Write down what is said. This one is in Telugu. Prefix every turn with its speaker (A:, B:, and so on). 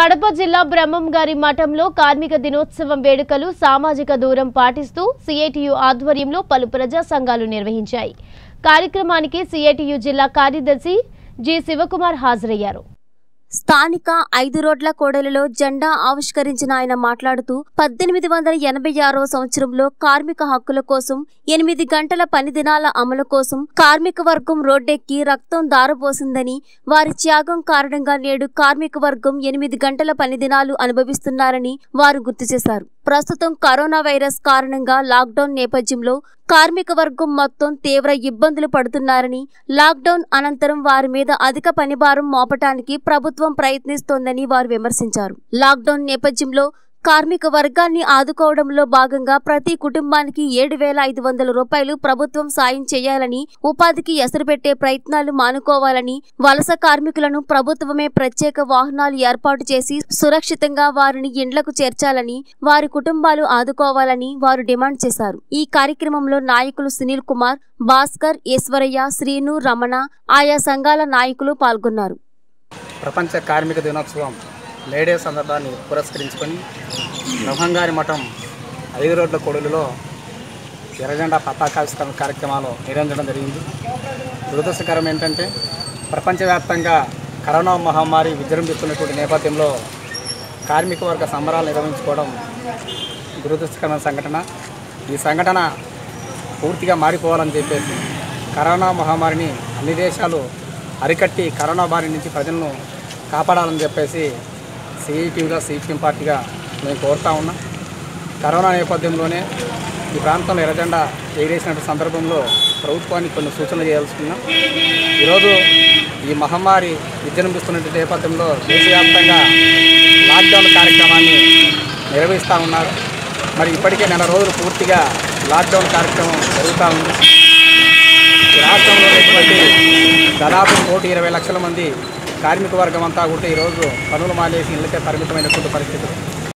A: కడప జిల్లా బ్రహ్మంగారి మఠంలో కార్మిక దినోత్సవం వేడుకలు సామాజిక దూరం పాటిస్తూ సిఐటియు ఆధ్వర్యంలో పలు ప్రజా సంఘాలు నిర్వహించాయి కార్యక్రమానికి సిఐటియు జిల్లా కార్యదర్శి జి శివకుమార్ హాజరయ్యారు
B: స్థానిక ఐదు రోడ్ల కోడలిలో జెండా ఆవిష్కరించిన ఆయన మాట్లాడుతూ పద్దెనిమిది వందల ఎనభై ఆరవ సంవత్సరంలో కార్మిక హక్కుల కోసం ఎనిమిది గంటల పని దినాల అమలు కోసం కార్మిక వర్గం రోడ్డెక్కి రక్తం దారపోసిందని వారి త్యాగం కారణంగా నేడు కార్మిక వర్గం ఎనిమిది గంటల పని దినాలు అనుభవిస్తున్నారని వారు గుర్తు చేశారు ప్రస్తుతం కరోనా వైరస్ కారణంగా లాక్డౌన్ నేపథ్యంలో కార్మిక వర్గం మొత్తం తీవ్ర ఇబ్బందులు పడుతున్నారని లాక్డౌన్ అనంతరం వారి మీద అధిక పనిభారం మోపటానికి ప్రభుత్వం ప్రయత్నిస్తోందని వారు విమర్శించారు లాక్డౌన్ నేపథ్యంలో కార్మిక వర్గాన్ని ఆదుకోవడంలో భాగంగా ప్రతి కుటుంబానికి ఏడు వేల ఐదు వందల రూపాయలు ప్రభుత్వం సాయం చేయాలని ఉపాధికి ఎసరుపెట్టే ప్రయత్నాలు మానుకోవాలని వలస కార్మికులను ప్రభుత్వమే ప్రత్యేక వాహనాలు ఏర్పాటు చేసి సురక్షితంగా వారిని ఇండ్లకు చేర్చాలని వారి కుటుంబాలు ఆదుకోవాలని వారు డిమాండ్ చేశారు ఈ కార్యక్రమంలో నాయకులు సునీల్ కుమార్ భాస్కర్ ఈశ్వరయ్య శ్రీను రమణ ఆయా సంఘాల నాయకులు పాల్గొన్నారు
C: ప్రపంచ కార్మిక దినోత్సవం మేడే సందర్భాన్ని పురస్కరించుకొని బ్రహ్మంగారి మఠం ఐదు రోడ్ల కొడులులో ఎర్రజెండా పతాకావిష్కరణ కార్యక్రమాలు నిర్వహించడం జరిగింది దురదృష్టకరం ఏంటంటే ప్రపంచవ్యాప్తంగా కరోనా మహమ్మారి విజృంభిస్తున్నటువంటి నేపథ్యంలో కార్మిక వర్గ సంబరాలు నిర్వహించుకోవడం దురదృష్టకరమైన సంఘటన ఈ సంఘటన పూర్తిగా మారిపోవాలని చెప్పేసి కరోనా మహమ్మారిని అన్ని దేశాలు అరికట్టి కరోనా బారి నుంచి ప్రజలను కాపాడాలని చెప్పేసి సిఐటీగా సిపిఎం పార్టీగా మేము కోరుతా ఉన్నాం కరోనా నేపథ్యంలోనే ఈ ప్రాంతంలో ఎర్రజెండా ఎగిరేసిన సందర్భంలో ప్రభుత్వానికి కొన్ని సూచనలు చేయాల్సుకున్నాం ఈరోజు ఈ మహమ్మారి విజృంభిస్తున్న నేపథ్యంలో దేశవ్యాప్తంగా లాక్డౌన్ కార్యక్రమాన్ని నిర్వహిస్తూ ఉన్నారు మరి ఇప్పటికే నెల రోజులు పూర్తిగా లాక్డౌన్ కార్యక్రమం జరుగుతూ ఉంది ఈ రాష్ట్రంలో ఉన్నటువంటి దాదాపు కోటి ఇరవై లక్షల మంది కార్మిక వర్గం అంతా కూడా ఈరోజు పనులు మానేసి ఇళ్ళకే పరిమితమైనటువంటి పరిస్థితులు